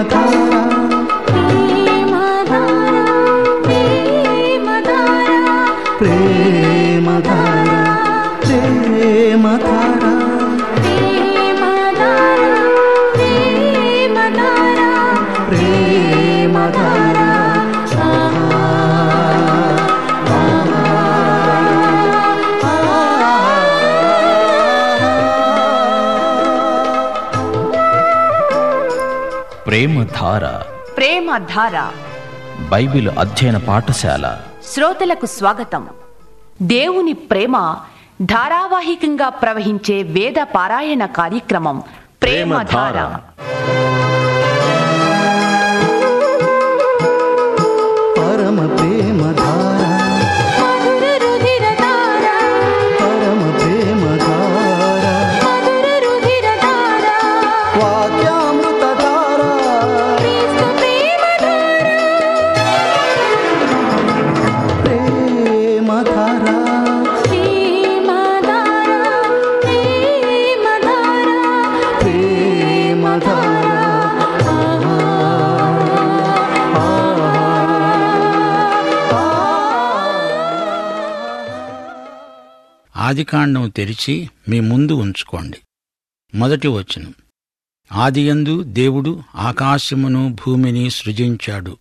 ప్రేమధార ప్రేమధార ప్రేమధార ప్రేమధార ప్రేమధార Bible అధ్యయన పాఠశాల శ్రోతలకు స్వాగతం దేవుని ప్రేమ ధారావాహికంగా ప్రవహించే వేద పారాయణ కార్యక్రమం ప్రేమధార పరమ ప్రేమధార పరమ ప్రేమధార వాక్యామృతధార ప్రేమధార ఆదికాండం తెరిచి మీ ముందు ఉంచుకోండి మొదటి వచనం ఆదియందు దేవుడు ఆకాశమును భూమిని సృజించాడు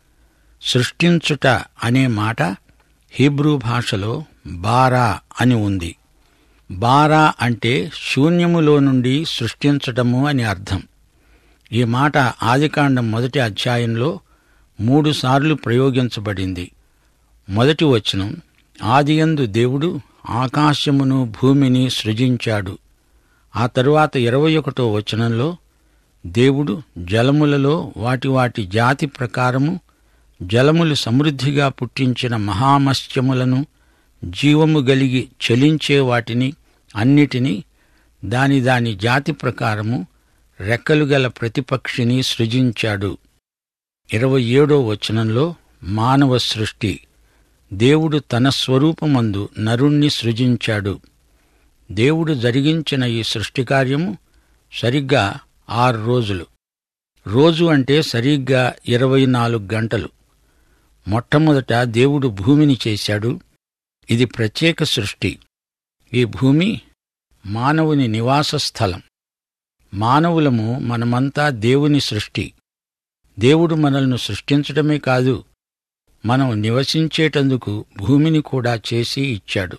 సృష్టించుట అనే మాట హీబ్రూ భాషలో బారా అని ఉంది బారా అంటే శూన్యములో నుండి సృష్టించటము అని అర్థం ఈ మాట ఆదికాండం మొదటి అధ్యాయంలో మూడుసార్లు ప్రయోగించబడింది మొదటి వచనం ఆదియందు దేవుడు ఆకాశమును భూమిని సృజించాడు ఆ తరువాత ఇరవై ఒకటో వచనంలో దేవుడు జలములలో వాటి వాటి జాతి ప్రకారము జలములు సమృద్ధిగా పుట్టించిన మహామత్స్యములను జీవము గలిగి చలించే వాటిని అన్నిటినీ దాని దాని జాతి ప్రకారము రెక్కలు గల ప్రతిపక్షిని సృజించాడు ఇరవై ఏడో వచనంలో మానవ సృష్టి దేవుడు తన స్వరూపమందు నరుణ్ణి సృజించాడు దేవుడు జరిగించిన ఈ సృష్టి కార్యము సరిగ్గా ఆరు రోజులు రోజు అంటే సరిగ్గా ఇరవై నాలుగు గంటలు మొట్టమొదట దేవుడు భూమిని చేశాడు ఇది ప్రత్యేక సృష్టి ఈ భూమి మానవుని నివాస స్థలం మానవులము మనమంతా దేవుని సృష్టి దేవుడు మనల్ని సృష్టించడమే కాదు మనం నివసించేటందుకు భూమిని కూడా చేసి ఇచ్చాడు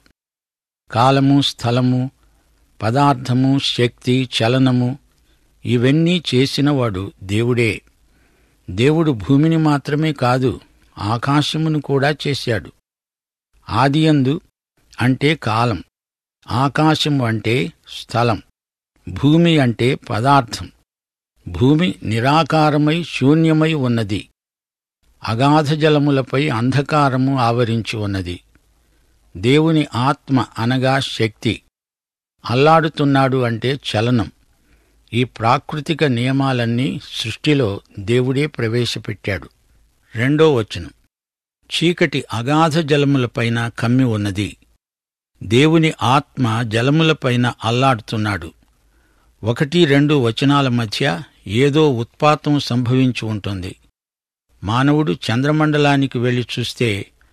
కాలము స్థలము పదార్థము శక్తి చలనము ఇవన్నీ చేసినవాడు దేవుడే దేవుడు భూమిని మాత్రమే కాదు ఆకాశమును కూడా చేశాడు ఆదియందు అంటే కాలం ఆకాశము అంటే స్థలం భూమి అంటే పదార్థం భూమి నిరాకారమై శూన్యమై ఉన్నది అగాధ జలములపై అంధకారము ఆవరించి ఉన్నది దేవుని ఆత్మ అనగా శక్తి అల్లాడుతున్నాడు అంటే చలనం ఈ ప్రాకృతిక నియమాలన్నీ సృష్టిలో దేవుడే ప్రవేశపెట్టాడు రెండో వచనం చీకటి అగాధ జలములపైన కమ్మి ఉన్నది దేవుని ఆత్మ జలములపైన అల్లాడుతున్నాడు ఒకటి రెండు వచనాల మధ్య ఏదో ఉత్పాతం సంభవించి ఉంటుంది మానవుడు చంద్రమండలానికి వెళ్లి చూస్తే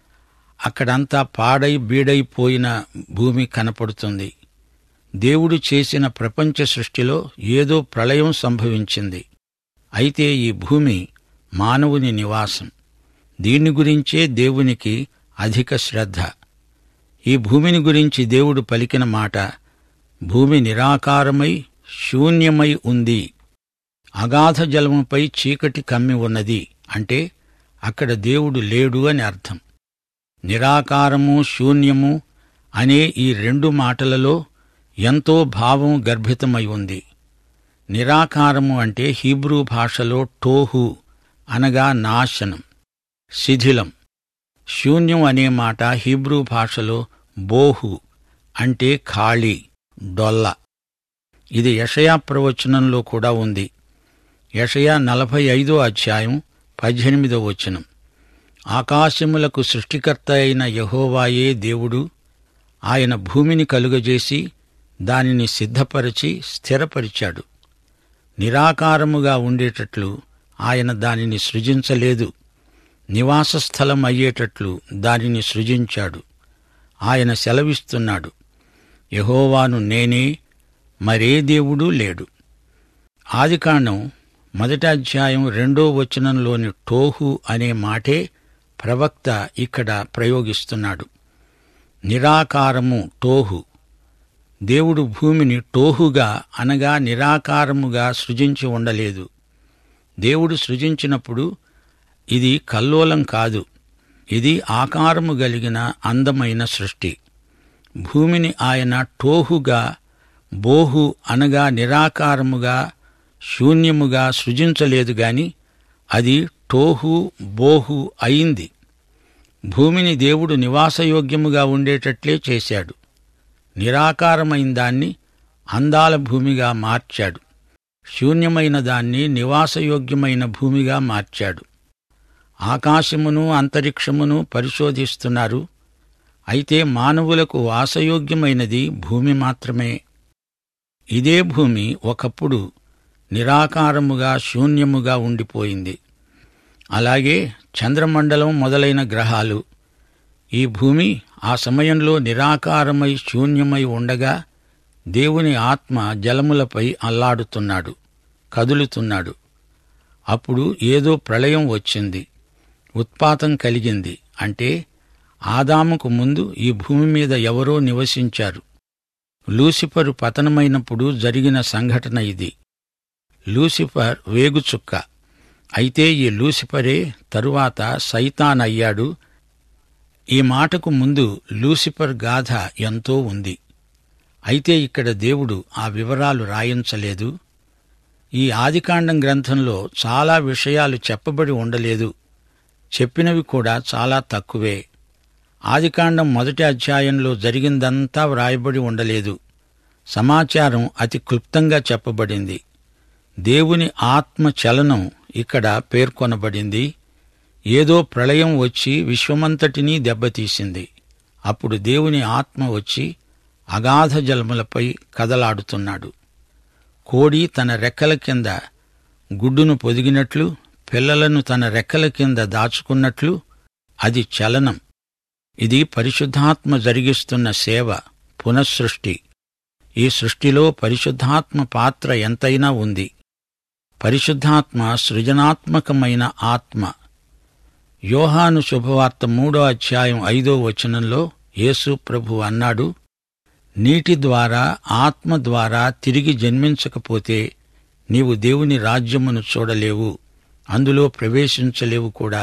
అక్కడంతా పాడై బీడైపోయిన భూమి కనపడుతుంది దేవుడు చేసిన ప్రపంచ సృష్టిలో ఏదో ప్రళయం సంభవించింది అయితే ఈ భూమి మానవుని నివాసం దీని గురించే దేవునికి అధిక శ్రద్ధ ఈ భూమిని గురించి దేవుడు పలికిన మాట భూమి నిరాకారమై శూన్యమై ఉంది అగాధ జలముపై చీకటి కమ్మి ఉన్నది అంటే అక్కడ దేవుడు లేడు అని అర్థం నిరాకారము శూన్యము అనే ఈ రెండు మాటలలో ఎంతో భావం గర్భితమై ఉంది నిరాకారము అంటే హీబ్రూ భాషలో టోహు అనగా నాశనం శిథిలం శూన్యం అనే మాట హీబ్రూ భాషలో బోహు అంటే ఖాళీ డొల్ల ఇది యషయా ప్రవచనంలో కూడా ఉంది యషయా నలభై ఐదో అధ్యాయం పద్దెనిమిదో వచనం ఆకాశములకు సృష్టికర్త అయిన యహోవాయే దేవుడు ఆయన భూమిని కలుగజేసి దానిని సిద్ధపరిచి స్థిరపరిచాడు నిరాకారముగా ఉండేటట్లు ఆయన దానిని సృజించలేదు నివాస స్థలం అయ్యేటట్లు దానిని సృజించాడు ఆయన సెలవిస్తున్నాడు యహోవాను నేనే మరే దేవుడూ లేడు ఆదికాండం మొదటి అధ్యాయం రెండో వచనంలోని టోహు అనే మాటే ప్రవక్త ఇక్కడ ప్రయోగిస్తున్నాడు నిరాకారము టోహు దేవుడు భూమిని టోహుగా అనగా నిరాకారముగా సృజించి ఉండలేదు దేవుడు సృజించినప్పుడు ఇది కల్లోలం కాదు ఇది ఆకారము కలిగిన అందమైన సృష్టి భూమిని ఆయన టోహుగా బోహు అనగా నిరాకారముగా శూన్యముగా సృజించలేదు గాని అది టోహు బోహు అయింది భూమిని దేవుడు నివాసయోగ్యముగా ఉండేటట్లే చేశాడు నిరాకారమైన దాన్ని అందాల భూమిగా మార్చాడు శూన్యమైన దాన్ని నివాసయోగ్యమైన భూమిగా మార్చాడు ఆకాశమును అంతరిక్షమును పరిశోధిస్తున్నారు అయితే మానవులకు వాసయోగ్యమైనది భూమి మాత్రమే ఇదే భూమి ఒకప్పుడు నిరాకారముగా శూన్యముగా ఉండిపోయింది అలాగే చంద్రమండలం మొదలైన గ్రహాలు ఈ భూమి ఆ సమయంలో నిరాకారమై శూన్యమై ఉండగా దేవుని ఆత్మ జలములపై అల్లాడుతున్నాడు కదులుతున్నాడు అప్పుడు ఏదో ప్రళయం వచ్చింది ఉత్పాతం కలిగింది అంటే ఆదాముకు ముందు ఈ భూమి మీద ఎవరో నివసించారు లూసిఫరు పతనమైనప్పుడు జరిగిన సంఘటన ఇది లూసిఫర్ వేగుచుక్క అయితే ఈ లూసిఫరే తరువాత సైతాన్ అయ్యాడు ఈ మాటకు ముందు లూసిఫర్ గాథ ఎంతో ఉంది అయితే ఇక్కడ దేవుడు ఆ వివరాలు రాయించలేదు ఈ ఆదికాండం గ్రంథంలో చాలా విషయాలు చెప్పబడి ఉండలేదు చెప్పినవి కూడా చాలా తక్కువే ఆదికాండం మొదటి అధ్యాయంలో జరిగిందంతా వ్రాయబడి ఉండలేదు సమాచారం అతి క్లుప్తంగా చెప్పబడింది దేవుని ఆత్మ చలనం ఇక్కడ పేర్కొనబడింది ఏదో ప్రళయం వచ్చి విశ్వమంతటినీ దెబ్బతీసింది అప్పుడు దేవుని ఆత్మ వచ్చి అగాధ జలములపై కదలాడుతున్నాడు కోడి తన రెక్కల కింద గుడ్డును పొదిగినట్లు పిల్లలను తన రెక్కల కింద దాచుకున్నట్లు అది చలనం ఇది పరిశుద్ధాత్మ జరిగిస్తున్న సేవ పునఃసృష్టి ఈ సృష్టిలో పరిశుద్ధాత్మ పాత్ర ఎంతైనా ఉంది పరిశుద్ధాత్మ సృజనాత్మకమైన ఆత్మ యోహాను శుభవార్త మూడో అధ్యాయం ఐదో వచనంలో యేసు ప్రభు అన్నాడు నీటి ద్వారా ఆత్మ ద్వారా తిరిగి జన్మించకపోతే నీవు దేవుని రాజ్యమును చూడలేవు అందులో ప్రవేశించలేవు కూడా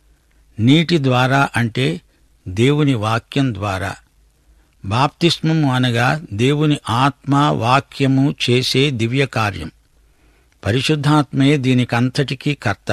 నీటి ద్వారా అంటే దేవుని వాక్యం ద్వారా బాప్తిస్మము అనగా దేవుని ఆత్మ వాక్యము చేసే దివ్య కార్యం పరిశుద్ధాత్మే దీనికంతటికీ కర్త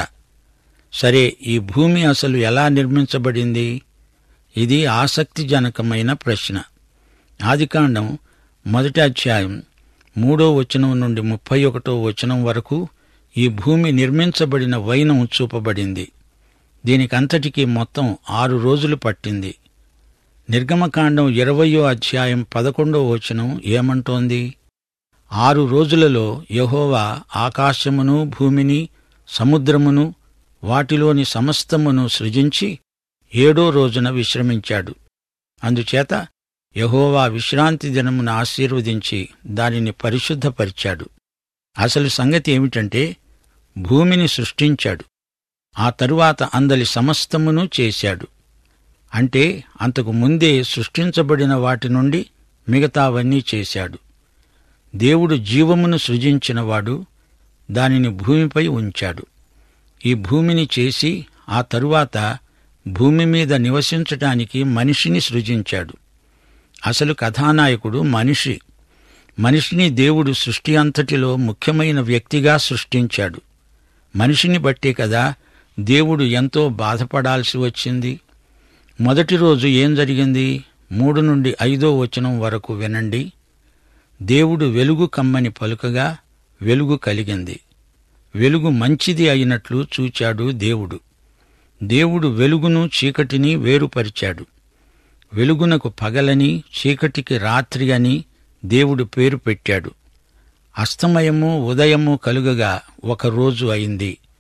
సరే ఈ భూమి అసలు ఎలా నిర్మించబడింది ఇది ఆసక్తిజనకమైన ప్రశ్న ఆదికాండం మొదటి అధ్యాయం మూడో వచనం నుండి ముప్పై ఒకటో వచనం వరకు ఈ భూమి నిర్మించబడిన వైనం చూపబడింది దీనికంతటికీ మొత్తం ఆరు రోజులు పట్టింది నిర్గమకాండం ఇరవయో అధ్యాయం పదకొండో వచనం ఏమంటోంది ఆరు రోజులలో యహోవా ఆకాశమును భూమిని సముద్రమును వాటిలోని సమస్తమును సృజించి ఏడో రోజున విశ్రమించాడు అందుచేత యహోవా విశ్రాంతి దినమున ఆశీర్వదించి దానిని పరిశుద్ధపరిచాడు అసలు సంగతి ఏమిటంటే భూమిని సృష్టించాడు ఆ తరువాత అందలి సమస్తమును చేశాడు అంటే అంతకు ముందే సృష్టించబడిన వాటి నుండి మిగతావన్నీ చేశాడు దేవుడు జీవమును సృజించినవాడు దానిని భూమిపై ఉంచాడు ఈ భూమిని చేసి ఆ తరువాత భూమి మీద నివసించటానికి మనిషిని సృజించాడు అసలు కథానాయకుడు మనిషి మనిషిని దేవుడు సృష్టి అంతటిలో ముఖ్యమైన వ్యక్తిగా సృష్టించాడు మనిషిని బట్టే కదా దేవుడు ఎంతో బాధపడాల్సి వచ్చింది మొదటి రోజు ఏం జరిగింది మూడు నుండి ఐదో వచనం వరకు వినండి దేవుడు వెలుగు కమ్మని పలుకగా వెలుగు కలిగింది వెలుగు మంచిది అయినట్లు చూచాడు దేవుడు దేవుడు వెలుగును చీకటిని వేరుపరిచాడు వెలుగునకు పగలని చీకటికి రాత్రి అని దేవుడు పేరు పెట్టాడు అస్తమయము ఉదయము కలుగగా ఒక రోజు అయింది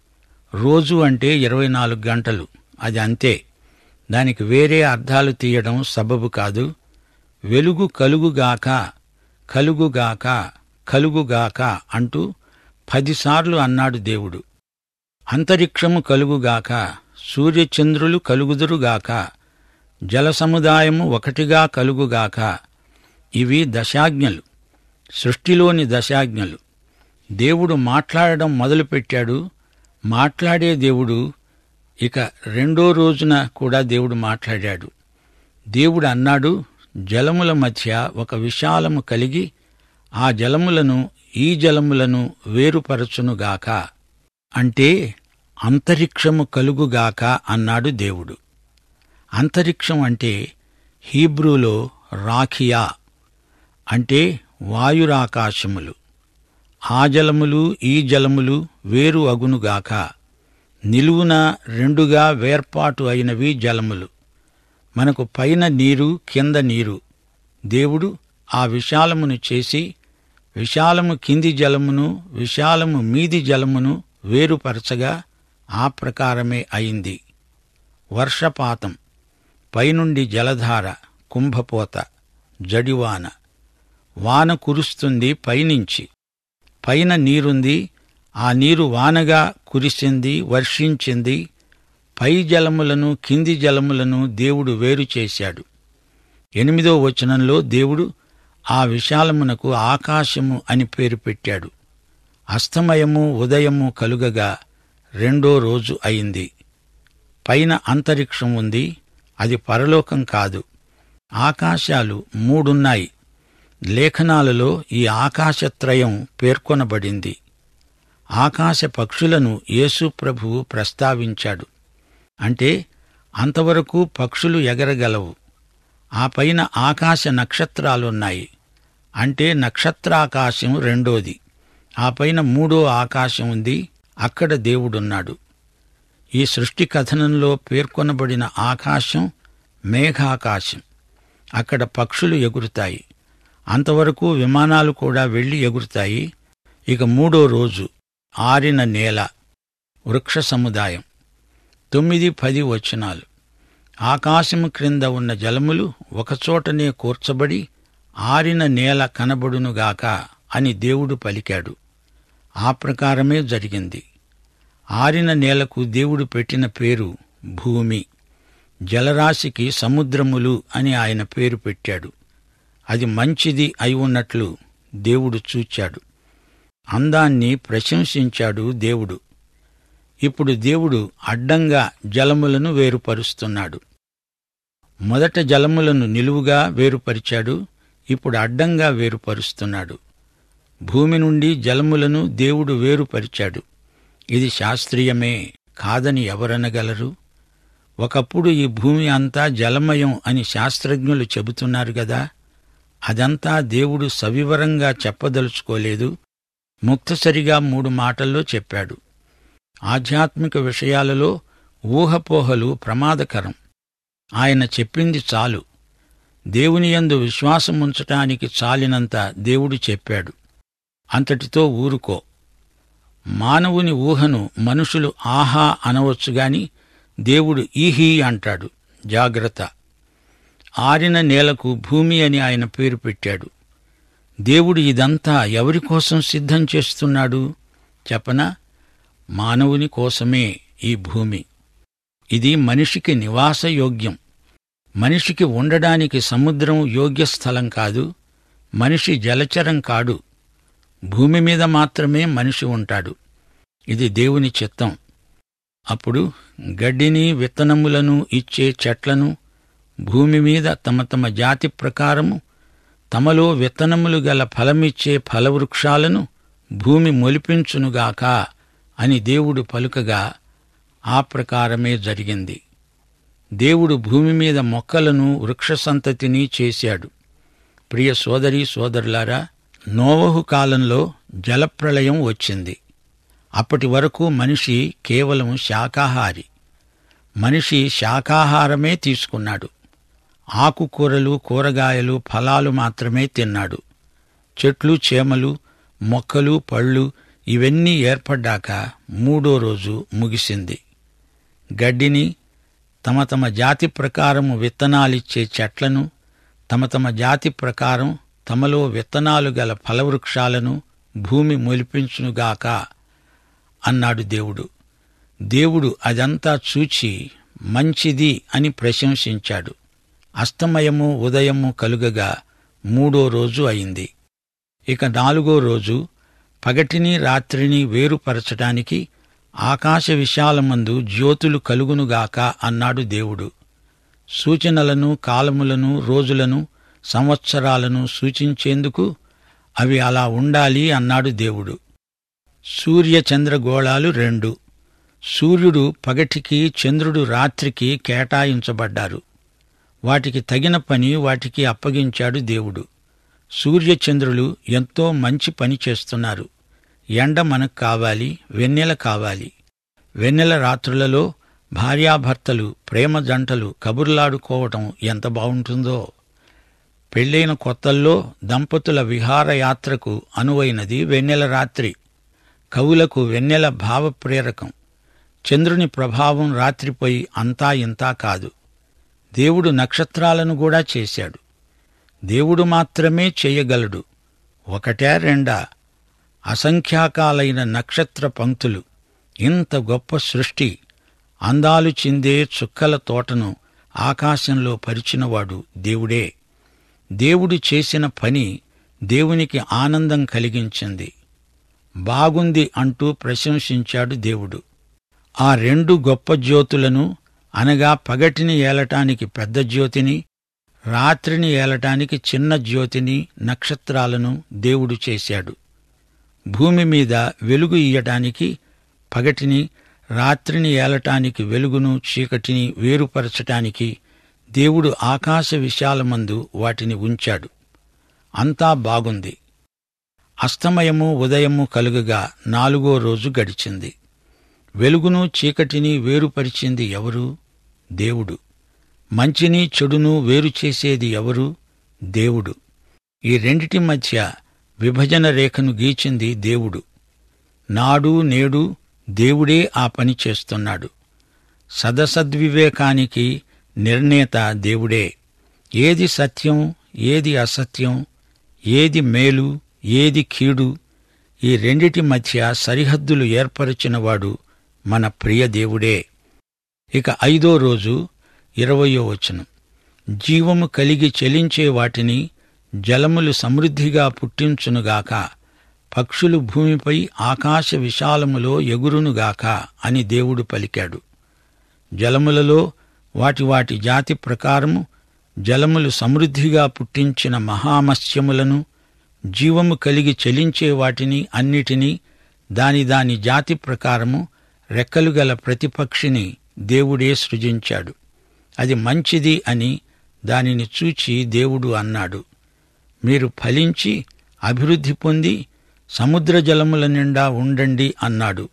రోజు అంటే ఇరవై నాలుగు గంటలు అది అంతే దానికి వేరే అర్థాలు తీయడం సబబు కాదు వెలుగు కలుగుగాక కలుగుగాక కలుగుగాక అంటూ పదిసార్లు అన్నాడు దేవుడు అంతరిక్షము కలుగుగాక సూర్యచంద్రులు కలుగుదురుగాక జల సముదాయము ఒకటిగా కలుగుగాక ఇవి దశాజ్ఞలు సృష్టిలోని దశాజ్ఞలు దేవుడు మాట్లాడడం మొదలుపెట్టాడు మాట్లాడే దేవుడు ఇక రెండో రోజున కూడా దేవుడు మాట్లాడాడు దేవుడు అన్నాడు జలముల మధ్య ఒక విశాలము కలిగి ఆ జలములను ఈ జలములను వేరుపరచునుగాక అంటే అంతరిక్షము కలుగుగాక అన్నాడు దేవుడు అంతరిక్షం అంటే హీబ్రూలో రాఖియా అంటే వాయురాకాశములు ఆ జలములు ఈ జలములు వేరు అగునుగాక నిలువున రెండుగా వేర్పాటు అయినవి జలములు మనకు పైన నీరు కింద నీరు దేవుడు ఆ విశాలమును చేసి విశాలము కింది జలమును విశాలము మీది జలమును వేరుపరచగా ఆ ప్రకారమే అయింది వర్షపాతం పైనుండి జలధార కుంభపోత జడివాన వాన కురుస్తుంది పైనుంచి పైన నీరుంది ఆ నీరు వానగా కురిసింది వర్షించింది పై జలములను కింది జలములను దేవుడు వేరు చేశాడు ఎనిమిదో వచనంలో దేవుడు ఆ విశాలమునకు ఆకాశము అని పేరు పెట్టాడు అస్తమయము ఉదయము కలుగగా రెండో రోజు అయింది పైన అంతరిక్షం ఉంది అది పరలోకం కాదు ఆకాశాలు మూడున్నాయి లేఖనాలలో ఈ ఆకాశత్రయం పేర్కొనబడింది ఆకాశ పక్షులను యేసు ప్రభువు ప్రస్తావించాడు అంటే అంతవరకు పక్షులు ఎగరగలవు ఆ పైన ఆకాశ నక్షత్రాలున్నాయి అంటే నక్షత్రాకాశం రెండోది ఆ పైన మూడో ఆకాశం ఉంది అక్కడ దేవుడున్నాడు ఈ సృష్టి కథనంలో పేర్కొనబడిన ఆకాశం మేఘాకాశం అక్కడ పక్షులు ఎగురుతాయి అంతవరకు విమానాలు కూడా వెళ్లి ఎగురుతాయి ఇక మూడో రోజు ఆరిన నేల వృక్ష సముదాయం తొమ్మిది పది వచనాలు ఆకాశము క్రింద ఉన్న జలములు ఒకచోటనే కూర్చబడి ఆరిన నేల కనబడునుగాక అని దేవుడు పలికాడు ఆ ప్రకారమే జరిగింది ఆరిన నేలకు దేవుడు పెట్టిన పేరు భూమి జలరాశికి సముద్రములు అని ఆయన పేరు పెట్టాడు అది మంచిది అయి ఉన్నట్లు దేవుడు చూచాడు అందాన్ని ప్రశంసించాడు దేవుడు ఇప్పుడు దేవుడు అడ్డంగా జలములను వేరుపరుస్తున్నాడు మొదట జలములను నిలువుగా వేరుపరిచాడు ఇప్పుడు అడ్డంగా వేరుపరుస్తున్నాడు భూమి నుండి జలములను దేవుడు వేరుపరిచాడు ఇది శాస్త్రీయమే కాదని ఎవరనగలరు ఒకప్పుడు ఈ భూమి అంతా జలమయం అని శాస్త్రజ్ఞులు చెబుతున్నారు గదా అదంతా దేవుడు సవివరంగా చెప్పదలుచుకోలేదు ముక్తసరిగా మూడు మాటల్లో చెప్పాడు ఆధ్యాత్మిక విషయాలలో ఊహపోహలు ప్రమాదకరం ఆయన చెప్పింది చాలు దేవుని యందు విశ్వాసముంచటానికి చాలినంత దేవుడు చెప్పాడు అంతటితో ఊరుకో మానవుని ఊహను మనుషులు ఆహా అనవచ్చుగాని దేవుడు ఈహీ అంటాడు జాగ్రత్త ఆరిన నేలకు భూమి అని ఆయన పేరు పెట్టాడు దేవుడు ఇదంతా ఎవరి కోసం సిద్ధం చేస్తున్నాడు చెప్పనా మానవుని కోసమే ఈ భూమి ఇది మనిషికి నివాసయోగ్యం మనిషికి ఉండడానికి సముద్రం యోగ్య స్థలం కాదు మనిషి జలచరం కాడు భూమి మీద మాత్రమే మనిషి ఉంటాడు ఇది దేవుని చిత్తం అప్పుడు గడ్డిని విత్తనములను ఇచ్చే చెట్లను భూమి మీద తమ తమ జాతి ప్రకారము తమలో విత్తనములు గల ఫలమిచ్చే ఫలవృక్షాలను భూమి మొలిపించునుగాక అని దేవుడు పలుకగా ఆ ప్రకారమే జరిగింది దేవుడు భూమి మీద మొక్కలను వృక్ష సంతతిని చేశాడు ప్రియ సోదరీ సోదరులారా నోవహు కాలంలో జలప్రళయం వచ్చింది అప్పటి వరకు మనిషి కేవలం శాకాహారి మనిషి శాకాహారమే తీసుకున్నాడు ఆకుకూరలు కూరగాయలు ఫలాలు మాత్రమే తిన్నాడు చెట్లు చేమలు మొక్కలు పళ్ళు ఇవన్నీ ఏర్పడ్డాక మూడో రోజు ముగిసింది గడ్డిని తమ తమ జాతి ప్రకారము విత్తనాలిచ్చే చెట్లను తమ తమ జాతి ప్రకారం తమలో విత్తనాలు గల ఫలవృక్షాలను భూమి మొలిపించునుగాక అన్నాడు దేవుడు దేవుడు అదంతా చూచి మంచిది అని ప్రశంసించాడు అస్తమయము ఉదయము కలుగగా మూడో రోజు అయింది ఇక నాలుగో రోజు పగటిని రాత్రిని వేరుపరచటానికి ఆకాశ విశాలమందు జ్యోతులు కలుగునుగాక అన్నాడు దేవుడు సూచనలను కాలములను రోజులను సంవత్సరాలను సూచించేందుకు అవి అలా ఉండాలి అన్నాడు దేవుడు సూర్య చంద్రగోళాలు రెండు సూర్యుడు పగటికి చంద్రుడు రాత్రికి కేటాయించబడ్డారు వాటికి తగిన పని వాటికి అప్పగించాడు దేవుడు సూర్యచంద్రులు ఎంతో మంచి పని చేస్తున్నారు ఎండ మనకు కావాలి వెన్నెల కావాలి వెన్నెల రాత్రులలో భార్యాభర్తలు ప్రేమ జంటలు కబుర్లాడుకోవటం ఎంత బావుంటుందో పెళ్లైన కొత్తల్లో దంపతుల విహారయాత్రకు అనువైనది వెన్నెల రాత్రి కవులకు వెన్నెల భావప్రేరకం చంద్రుని ప్రభావం రాత్రిపై అంతా ఇంతా కాదు దేవుడు నక్షత్రాలను కూడా చేశాడు దేవుడు మాత్రమే చేయగలడు ఒకటే రెండా అసంఖ్యాకాలైన నక్షత్ర పంక్తులు ఇంత గొప్ప సృష్టి అందాలు చిందే చుక్కల తోటను ఆకాశంలో పరిచినవాడు దేవుడే దేవుడు చేసిన పని దేవునికి ఆనందం కలిగించింది బాగుంది అంటూ ప్రశంసించాడు దేవుడు ఆ రెండు గొప్ప జ్యోతులను అనగా పగటిని ఏలటానికి పెద్ద జ్యోతిని రాత్రిని ఏలటానికి చిన్న జ్యోతిని నక్షత్రాలను దేవుడు చేశాడు భూమి మీద వెలుగు ఇయ్యటానికి పగటిని రాత్రిని ఏలటానికి వెలుగును చీకటిని వేరుపరచటానికి దేవుడు ఆకాశ విశాలమందు వాటిని ఉంచాడు అంతా బాగుంది అస్తమయము ఉదయము కలుగగా నాలుగో రోజు గడిచింది వెలుగును చీకటిని వేరుపరిచింది ఎవరు దేవుడు మంచిని చెడును వేరు చేసేది ఎవరు దేవుడు ఈ రెండిటి మధ్య విభజన రేఖను గీచింది దేవుడు నాడు నేడు దేవుడే ఆ పని చేస్తున్నాడు సదసద్వివేకానికి నిర్ణేత దేవుడే ఏది సత్యం ఏది అసత్యం ఏది మేలు ఏది కీడు ఈ రెండిటి మధ్య సరిహద్దులు ఏర్పరచినవాడు మన ప్రియ దేవుడే ఇక ఐదో రోజు ఇరవయో వచనం జీవము కలిగి చెలించే వాటిని జలములు సమృద్ధిగా పుట్టించునుగాక పక్షులు భూమిపై ఆకాశ విశాలములో ఎగురునుగాక అని దేవుడు పలికాడు జలములలో వాటి వాటి జాతి ప్రకారము జలములు సమృద్ధిగా పుట్టించిన మహామత్స్యములను జీవము కలిగి చెలించే వాటిని అన్నిటినీ దాని దాని జాతి ప్రకారము రెక్కలు గల ప్రతి పక్షిని దేవుడే సృజించాడు అది మంచిది అని దానిని చూచి దేవుడు అన్నాడు మీరు ఫలించి అభివృద్ధి పొంది సముద్ర జలముల నిండా ఉండండి అన్నాడు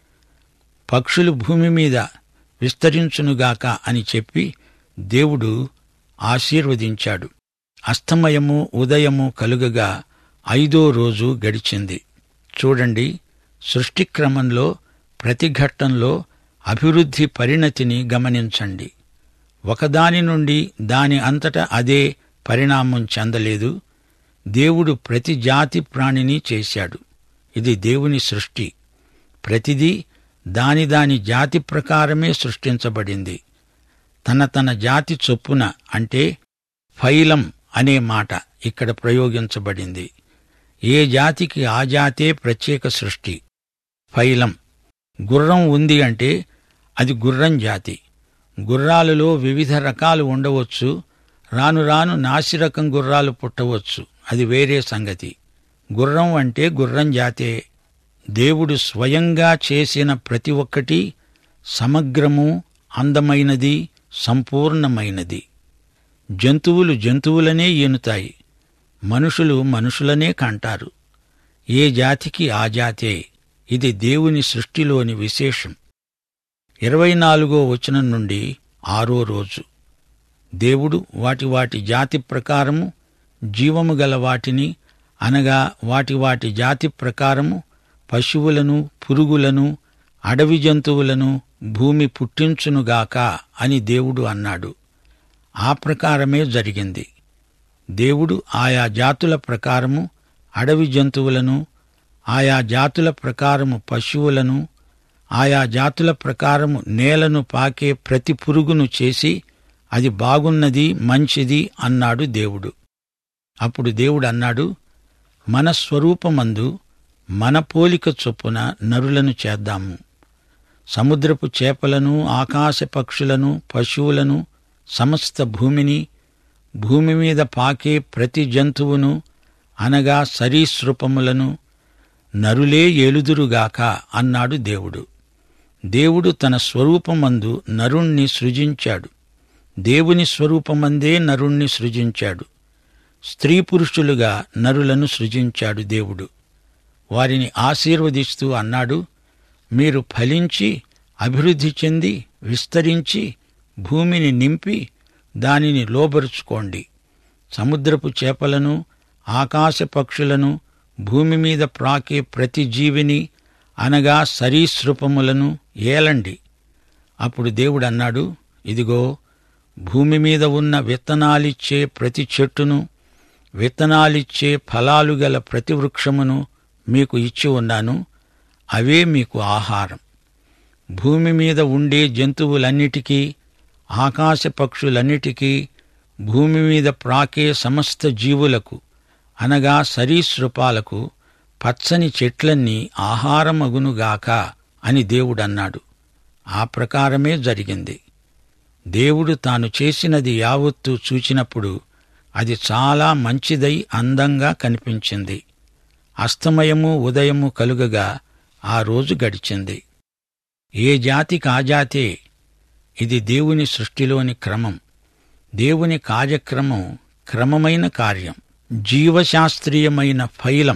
పక్షులు భూమి మీద విస్తరించునుగాక అని చెప్పి దేవుడు ఆశీర్వదించాడు అస్తమయము ఉదయము కలుగగా ఐదో రోజు గడిచింది చూడండి సృష్టిక్రమంలో ప్రతి ఘట్టంలో అభివృద్ధి పరిణతిని గమనించండి ఒకదాని నుండి దాని అంతట అదే పరిణామం చెందలేదు దేవుడు ప్రతి జాతి ప్రాణిని చేశాడు ఇది దేవుని సృష్టి ప్రతిదీ దాని దాని జాతి ప్రకారమే సృష్టించబడింది తన తన జాతి చొప్పున అంటే ఫైలం అనే మాట ఇక్కడ ప్రయోగించబడింది ఏ జాతికి ఆ జాతే ప్రత్యేక సృష్టి ఫైలం గుర్రం ఉంది అంటే అది గుర్రం జాతి గుర్రాలలో వివిధ రకాలు ఉండవచ్చు రాను రాను నాసిరకం గుర్రాలు పుట్టవచ్చు అది వేరే సంగతి గుర్రం అంటే గుర్రం జాతే దేవుడు స్వయంగా చేసిన ప్రతి ఒక్కటి సమగ్రము అందమైనది సంపూర్ణమైనది జంతువులు జంతువులనే ఈనుతాయి మనుషులు మనుషులనే కంటారు ఏ జాతికి ఆ జాతే ఇది దేవుని సృష్టిలోని విశేషం ఇరవై నాలుగో వచనం నుండి ఆరో రోజు దేవుడు వాటి వాటి జాతి ప్రకారము జీవము గల వాటిని అనగా వాటి వాటి జాతి ప్రకారము పశువులను పురుగులను అడవి జంతువులను భూమి పుట్టించునుగాక అని దేవుడు అన్నాడు ఆ ప్రకారమే జరిగింది దేవుడు ఆయా జాతుల ప్రకారము అడవి జంతువులను ఆయా జాతుల ప్రకారము పశువులను ఆయా జాతుల ప్రకారము నేలను పాకే ప్రతి పురుగును చేసి అది బాగున్నది మంచిది అన్నాడు దేవుడు అప్పుడు దేవుడు అన్నాడు మన స్వరూపమందు మన పోలిక చొప్పున నరులను చేద్దాము సముద్రపు చేపలను ఆకాశ పక్షులను పశువులను సమస్త భూమిని భూమి మీద పాకే ప్రతి జంతువును అనగా సరీసృపములను నరులే ఏలుదురుగాక అన్నాడు దేవుడు దేవుడు తన స్వరూపమందు నరుణ్ణి సృజించాడు దేవుని స్వరూపమందే నరుణ్ణి సృజించాడు స్త్రీ పురుషులుగా నరులను సృజించాడు దేవుడు వారిని ఆశీర్వదిస్తూ అన్నాడు మీరు ఫలించి అభివృద్ధి చెంది విస్తరించి భూమిని నింపి దానిని లోబరుచుకోండి సముద్రపు చేపలను ఆకాశ పక్షులను భూమి మీద ప్రాకే ప్రతి జీవిని అనగా సరీసృపములను ఏలండి అప్పుడు దేవుడు అన్నాడు ఇదిగో భూమి మీద ఉన్న విత్తనాలిచ్చే ప్రతి చెట్టును విత్తనాలిచ్చే ఫలాలు గల ప్రతి వృక్షమును మీకు ఇచ్చి ఉన్నాను అవే మీకు ఆహారం భూమి మీద ఉండే జంతువులన్నిటికీ ఆకాశ పక్షులన్నిటికీ భూమి మీద ప్రాకే సమస్త జీవులకు అనగా సరీసృపాలకు పచ్చని చెట్లన్నీ ఆహారమగునుగాక అని దేవుడన్నాడు ఆ ప్రకారమే జరిగింది దేవుడు తాను చేసినది యావత్తు చూచినప్పుడు అది చాలా మంచిదై అందంగా కనిపించింది అస్తమయము ఉదయము కలుగగా ఆ రోజు గడిచింది ఏ జాతికి ఆ జాతే ఇది దేవుని సృష్టిలోని క్రమం దేవుని కార్యక్రమం క్రమమైన కార్యం జీవశాస్త్రీయమైన ఫైలం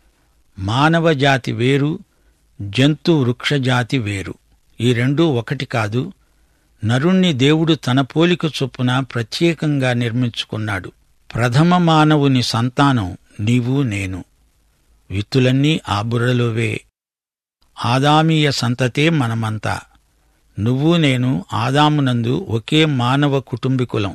మానవ జాతి వేరు జంతు వృక్షజాతి వేరు ఈ రెండూ ఒకటి కాదు నరుణ్ణి దేవుడు తన పోలిక చొప్పున ప్రత్యేకంగా నిర్మించుకున్నాడు ప్రథమ మానవుని సంతానం నీవు నేను విత్తులన్నీ ఆ బుర్రలోవే ఆదామీయ సంతతే మనమంతా నువ్వు నేను ఆదామునందు ఒకే మానవ కుటుంబికులం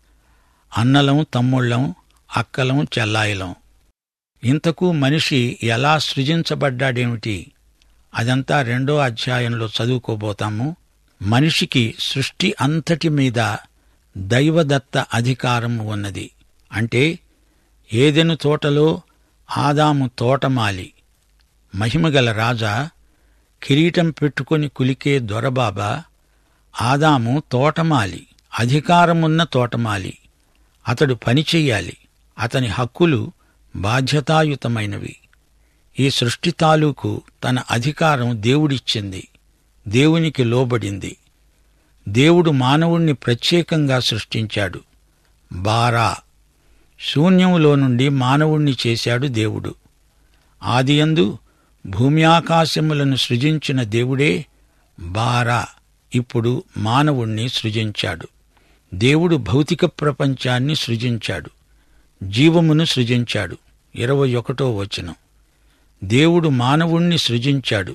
అన్నలం తమ్ముళ్ళం అక్కలం చెల్లాయిలం ఇంతకు మనిషి ఎలా సృజించబడ్డాడేమిటి అదంతా రెండో అధ్యాయంలో చదువుకోబోతాము మనిషికి సృష్టి అంతటి మీద దైవదత్త అధికారం ఉన్నది అంటే ఏదెను తోటలో ఆదాము తోటమాలి మహిమగల రాజా కిరీటం పెట్టుకొని కులికే దొరబాబా ఆదాము తోటమాలి అధికారమున్న తోటమాలి అతడు పని చెయ్యాలి అతని హక్కులు బాధ్యతాయుతమైనవి ఈ సృష్టి తాలూకు తన అధికారం దేవుడిచ్చింది దేవునికి లోబడింది దేవుడు మానవుణ్ణి ప్రత్యేకంగా సృష్టించాడు బారా శూన్యములో నుండి మానవుణ్ణి చేశాడు దేవుడు ఆదియందు భూమి ఆకాశములను సృజించిన దేవుడే బారా ఇప్పుడు మానవుణ్ణి సృజించాడు దేవుడు భౌతిక ప్రపంచాన్ని సృజించాడు జీవమును సృజించాడు ఇరవై ఒకటో వచనం దేవుడు మానవుణ్ణి సృజించాడు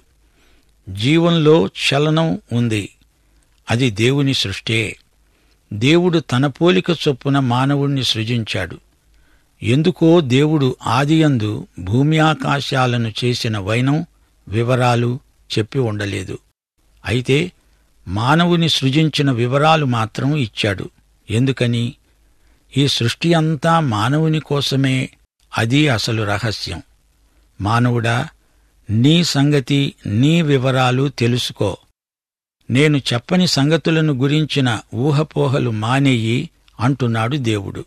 జీవంలో చలనం ఉంది అది దేవుని సృష్టే దేవుడు తన పోలిక చొప్పున మానవుణ్ణి సృజించాడు ఎందుకో దేవుడు ఆదియందు భూమి ఆకాశాలను చేసిన వైనం వివరాలు చెప్పి ఉండలేదు అయితే మానవుని సృజించిన వివరాలు మాత్రం ఇచ్చాడు ఎందుకని ఈ సృష్టి అంతా మానవుని కోసమే అది అసలు రహస్యం మానవుడా నీ సంగతి నీ వివరాలు తెలుసుకో నేను చెప్పని సంగతులను గురించిన ఊహపోహలు మానేయి అంటున్నాడు దేవుడు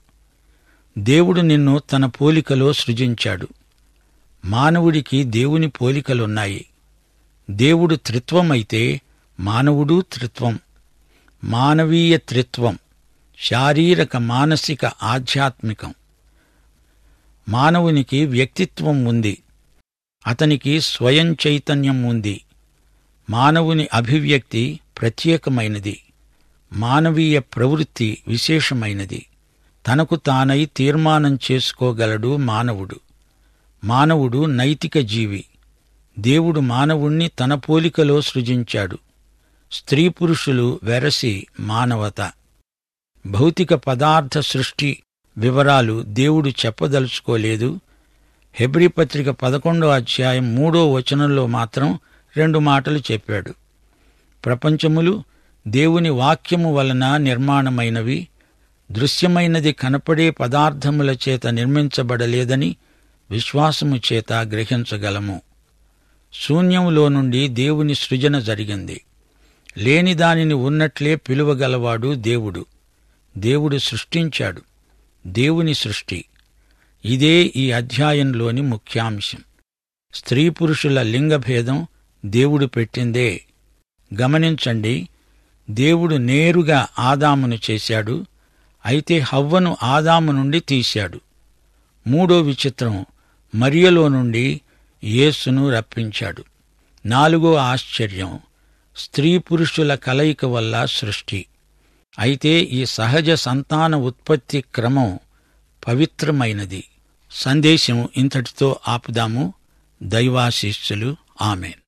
దేవుడు నిన్ను తన పోలికలో సృజించాడు మానవుడికి దేవుని పోలికలున్నాయి దేవుడు త్రిత్వమైతే మానవుడు త్రిత్వం మానవీయ త్రిత్వం శారీరక మానసిక ఆధ్యాత్మికం మానవునికి వ్యక్తిత్వం ఉంది అతనికి స్వయం చైతన్యం ఉంది మానవుని అభివ్యక్తి ప్రత్యేకమైనది మానవీయ ప్రవృత్తి విశేషమైనది తనకు తానై తీర్మానం చేసుకోగలడు మానవుడు మానవుడు నైతిక జీవి దేవుడు మానవుణ్ణి తన పోలికలో సృజించాడు స్త్రీ పురుషులు వెరసి మానవత భౌతిక పదార్థ సృష్టి వివరాలు దేవుడు చెప్పదలుచుకోలేదు హెబ్రీ పత్రిక పదకొండో అధ్యాయం మూడో వచనంలో మాత్రం రెండు మాటలు చెప్పాడు ప్రపంచములు దేవుని వాక్యము వలన నిర్మాణమైనవి దృశ్యమైనది కనపడే పదార్థముల చేత నిర్మించబడలేదని విశ్వాసము చేత గ్రహించగలము శూన్యములో నుండి దేవుని సృజన జరిగింది లేని దానిని ఉన్నట్లే పిలువగలవాడు దేవుడు దేవుడు సృష్టించాడు దేవుని సృష్టి ఇదే ఈ అధ్యాయంలోని ముఖ్యాంశం స్త్రీ పురుషుల లింగభేదం దేవుడు పెట్టిందే గమనించండి దేవుడు నేరుగా ఆదామును చేశాడు అయితే హవ్వను ఆదాము నుండి తీశాడు మూడో విచిత్రం మరియలో నుండి యేసును రప్పించాడు నాలుగో ఆశ్చర్యం స్త్రీ పురుషుల కలయిక వల్ల సృష్టి అయితే ఈ సహజ సంతాన ఉత్పత్తి క్రమం పవిత్రమైనది సందేశం ఇంతటితో ఆపుదాము దైవాశీస్సులు ఆమెన్